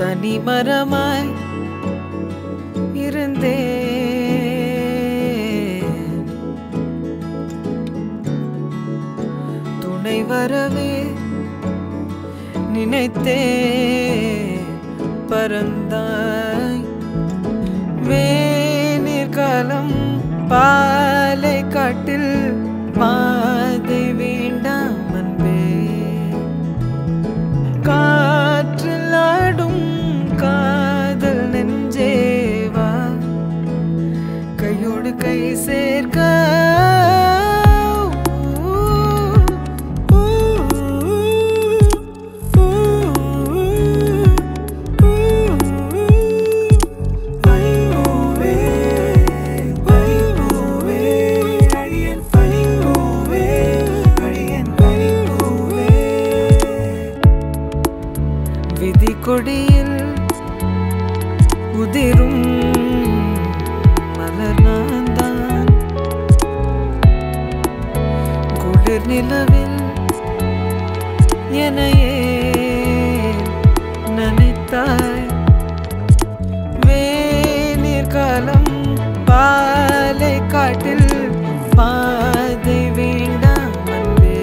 தனிமரமாய் இருந்தேன் துணை வரவே நினைத்தே பறந்தாய் வேநீர் காலம் பாலை காட்டில் பாதை வேண்டாம் அன்பே காற்றில் ஆடும் காதல் நெஞ்சேவா கையோடு கை சேர்க்க விதி கொடியில் உதிரும் மலர் நான்தான் குளிர் நிலவில் எனையே நனைத்தாய் வேநீர் காலம் பாலை காட்டில் பாதை வேண்டாம் அன்பே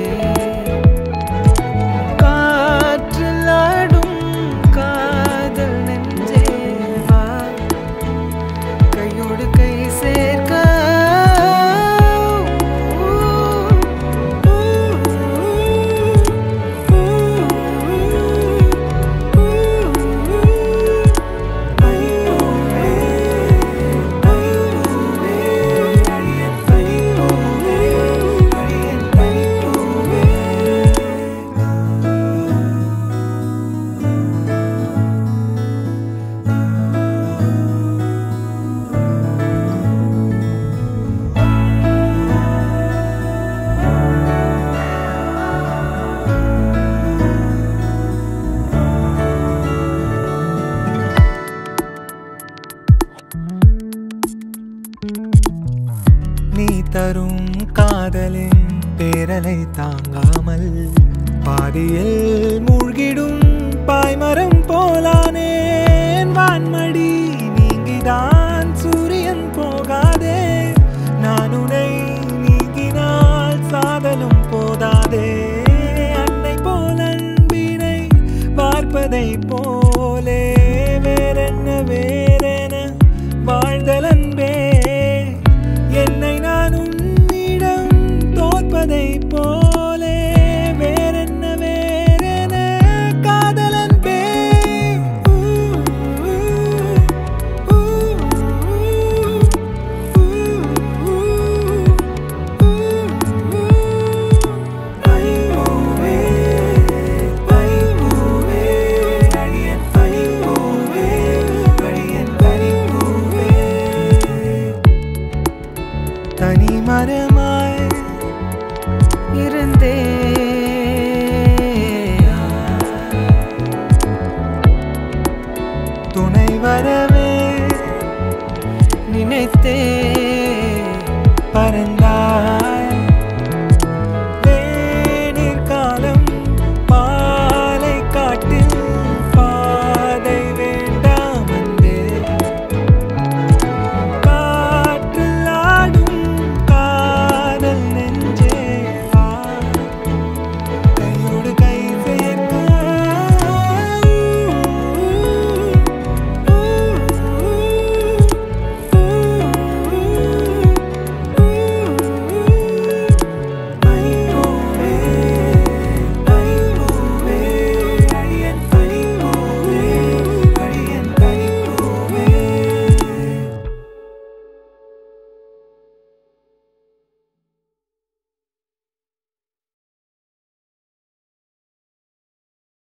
காற்றில் ஆடும் காதல் நெஞ்சேவா கையோடு கை சேர்க்க நீ தரும் காதலின் பேரலை தாங்காமல் பாதியில் மூழ்கிடும் பாய்மரம் போலானேன் வான்மடி நீங்கிதான்